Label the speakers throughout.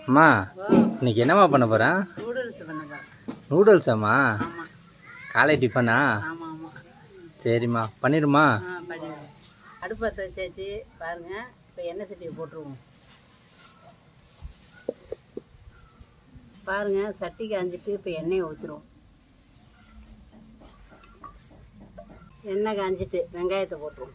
Speaker 1: அம்மா
Speaker 2: ஓ
Speaker 1: இன்னைக்கு என்னம்மா பண்ண போகிறேன்
Speaker 2: நூடுல்ஸ் பண்ணுங்க
Speaker 1: நூடுல்ஸாம்மா
Speaker 2: ஆமாம்
Speaker 1: காலை டிஃபனா
Speaker 2: ஆமாம் ஆமாம்
Speaker 1: சரிம்மா பண்ணிடுமா
Speaker 2: ஆ பண்ணிடுவோம் அடுப்பத்தை வச்சாச்சு பாருங்கள் இப்போ எண்ணெய் சட்டியை போட்டுருவோம் பாருங்க சட்டி காஞ்சிட்டு இப்போ எண்ணெயை ஊற்றுருவோம் எண்ணெய் காஞ்சிட்டு வெங்காயத்தை போட்டுருவோம்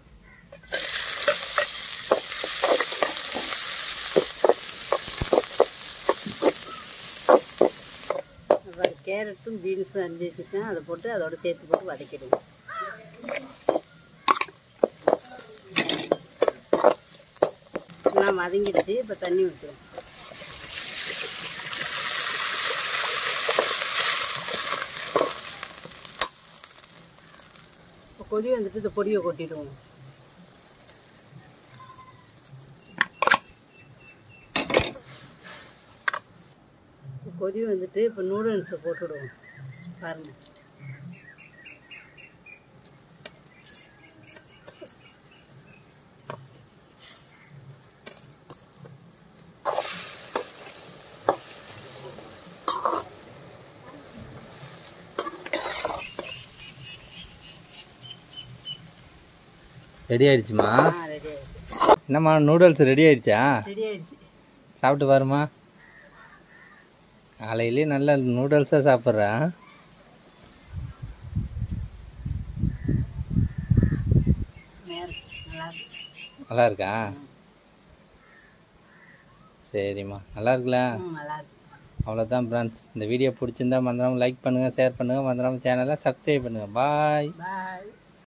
Speaker 2: அப்புறம் கேரட்டும் பீன்ஸும் அரிஞ்சு வச்சுருக்கேன் அதை போட்டு அதோட சேர்த்து போட்டு வதக்கிடுவோம் எல்லாம் வதங்கிடுச்சு இப்போ தண்ணி ஊற்றுவோம் இப்போ கொதி வந்துட்டு இந்த பொடியை கொட்டிடுவோம் இப்போ கொதி வந்துட்டு இப்போ நூடுல்ஸை போட்டுடுவோம் பாருங்கள்
Speaker 1: ரெடி ஆயிடுச்சுமா
Speaker 2: ஆ ரெடி ஆயிடுச்சு
Speaker 1: என்னம்மா நூடுல்ஸ் ரெடி ஆயிடுச்சா
Speaker 2: ரெடி ஆயிடுச்சு
Speaker 1: சாப்பிட்டு பாருமா காலையிலே நல்ல நூடுல்ஸாக சாப்பிட்றேன்
Speaker 2: நேரம் நல்லா இருக்கு
Speaker 1: நல்லா இருக்கா சரிம்மா நல்லா இருக்குல்ல
Speaker 2: ம் நல்லா இருக்கு
Speaker 1: அவ்வளோதான் ஃப்ரெண்ட்ஸ் இந்த வீடியோ பிடிச்சிருந்தா மறந்துடாம லைக் பண்ணுங்கள் ஷேர் பண்ணுங்கள் மறந்துடாம சேனலை சப்ஸ்கிரைப் பண்ணுங்கள் பாய்
Speaker 2: பாய்